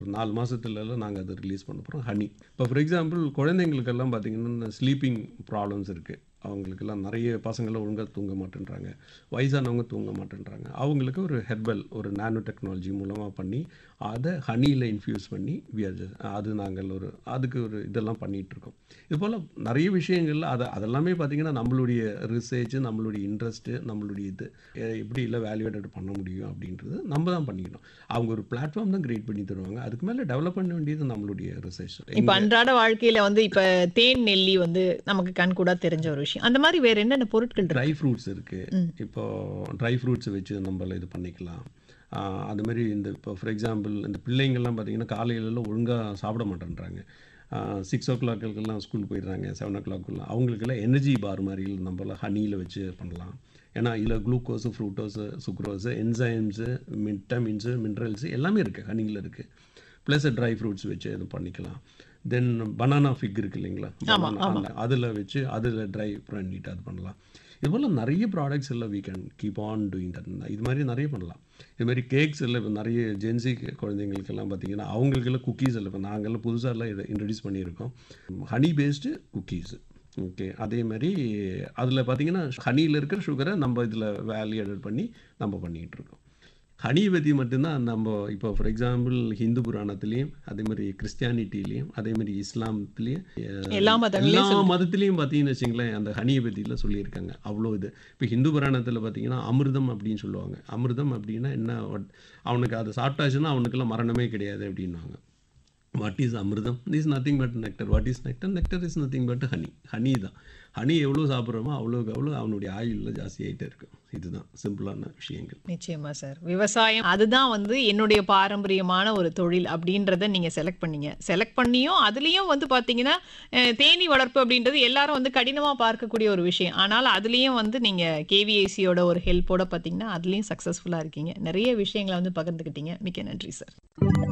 ஒரு நாலு மாதத்துலலாம் நாங்கள் அதை ரிலீஸ் பண்ண போகிறோம் ஹனி இப்போ ஃபார் எக்ஸாம்பிள் குழந்தைங்களுக்கெல்லாம் பார்த்தீங்கன்னா ஸ்லீப்பிங் ப்ராப்ளம்ஸ் இருக்குது அவங்களுக்கெல்லாம் நிறைய பசங்களாம் ஒழுங்காக தூங்க மாட்டேன்றாங்க வயசானவங்க தூங்க மாட்டேன்றாங்க அவங்களுக்கு ஒரு ஹெர்பல் ஒரு நானோ டெக்னாலஜி மூலமாக பண்ணி அதை ஹனியில் இன்ஃப்யூஸ் பண்ணி we are just- அது நாங்கள் ஒரு அதுக்கு ஒரு இதெல்லாம் பண்ணிட்டு இருக்கோம் இது போல் நிறைய விஷயங்கள்ல அதை அதெல்லாமே பார்த்தீங்கன்னா நம்மளுடைய ரிசர்ச் நம்மளுடைய இன்ட்ரெஸ்ட்டு நம்மளுடைய இது எ- எப்படி இல்லை வேல்யூவேட்டட் பண்ண முடியும் அப்படின்றது நம்ம தான் பண்ணிக்கணும் அவங்க ஒரு பிளாட்ஃபார்ம் தான் கிரியேட் பண்ணி தருவாங்க அதுக்கு மேலே டெவலப் பண்ண வேண்டியது நம்மளுடைய ரிசர்ச் இப்ப அன்றாட வாழ்க்கையில வந்து இப்ப தேன் நெல்லி வந்து நமக்கு கண் கூட தெரிஞ்ச ஒரு விஷயம் அந்த மாதிரி வேற என்னென்ன பொருட்கள் இருக்கு ட்ரை ஃப்ரூட்ஸ் இருக்குது இப்போ ட்ரை ஃப்ரூட்ஸை வச்சு நம்மள இது பண்ணிக்கலாம் ஆஹ் அது மாதிரி இந்த இப்போ ஃபார் எக்ஸாம்பிள் இந்த பிள்ளைங்கள்லாம் பார்த்தீங்கன்னா காலையிலலாம் ஒழுங்காக சாப்பிட மாட்டேன்றாங்க சிக்ஸ் ஓ கிளாக்குக்கெல்லாம் ஸ்கூல் போயிடுறாங்க செவன் ஓ கிளாக்குலாம் அவங்களுக்கெல்லாம் எனர்ஜி பார் மாதிரி நம்மள ஹனியில் வச்சு பண்ணலாம் ஏன்னா இதில் glucose fructose sucrose enzymes vitamins minerals எல்லாமே இருக்குது ஹனியில் இருக்குது ப்ளஸ் ட்ரை ஃப்ரூட்ஸ் வச்சு இது பண்ணிக்கலாம் தென் பனானா ஃபிக் இருக்கு இல்லைங்களா அதில் வச்சு அதில் ட்ரை பண்ணிட்டு அது பண்ணலாம் இது போல் நிறைய ப்ராடக்ட்ஸ் எல்லாம் we can keep on doing that இது மாதிரி நிறைய பண்ணலாம் இது மாதிரி கேக்ஸ் எல்லாம் இப்போ நிறைய ஜென்சி குழந்தைங்களுக்கெல்லாம் பார்த்தீங்கன்னா அவங்களுக்கெல்லாம் குக்கீஸ் எல்லாம் இப்போ நாங்கள்லாம் புதுசாக எல்லாம் இதை இன்ட்ரடியூஸ் பண்ணியிருக்கோம் ஹனி பேஸ்டு குக்கீஸ் ஓகே அதே மாதிரி அதில் பார்த்தீங்கன்னா ஹனியில் இருக்கிற சுகரை நம்ம இதில் வேல்யூ எடட் பண்ணி நம்ம பண்ணிகிட்டு இருக்கோம் ஹனியை பற்றி மட்டும்தான் நம்ம இப்போ ஃபார் எக்ஸாம்பிள் ஹிந்து புராணத்துலேயும் அதே மாதிரி கிறிஸ்டியானிட்டிலையும் அதே மாதிரி இஸ்லாமத்துலேயும் எல்லா மதங்களையும் எல்லா மதத்துலேயும் பார்த்தீங்கன்னு வச்சுங்களேன் அந்த ஹனியை பற்றிலாம் சொல்லியிருக்காங்க அவ்வளோ இது இப்போ ஹிந்து புராணத்தில் பார்த்தீங்கன்னா அமிர்தம் அப்படின்னு சொல்லுவாங்க அமிர்தம் அப்படின்னா என்ன what- அவனுக்கு அதை சாப்பிட்டாச்சுன்னா அவனுக்கெல்லாம் மரணமே கிடையாது அப்படின்வாங்க what is amritam is nothing but nectar what is nectar nectar is nothing but honey honey தான் ஹனி எவ்வளோ சாப்பிட்றோமோ அவ்வளோக்கு அவ்வளோ அவனுடைய ஆயுளில் ஜாஸ்தியாகிட்டே இருக்கும் இதுதான் சிம்பிளான விஷயங்கள் நிச்சயமா சார் விவசாயம் அதுதான் வந்து என்னுடைய பாரம்பரியமான ஒரு தொழில் அப்படின்றத நீங்க செலக்ட் பண்ணீங்க செலக்ட் பண்ணியும் அதுலயும் வந்து பாத்தீங்கன்னா அஹ், தேனீ வளர்ப்பு அப்படின்றது எல்லாரும் வந்து கடினமா பார்க்கக்கூடிய ஒரு விஷயம் ஆனால் அதுலயும் வந்து நீங்க கேவிஐசியோட ஒரு ஹெல்ப்போட பாத்தீங்கன்னா அதுலயும் சக்சஸ்ஃபுல்லா இருக்கீங்க நிறைய விஷயங்களை வந்து பகிர்ந்துக்கிட்டீங்க மிக்க நன்றி சார்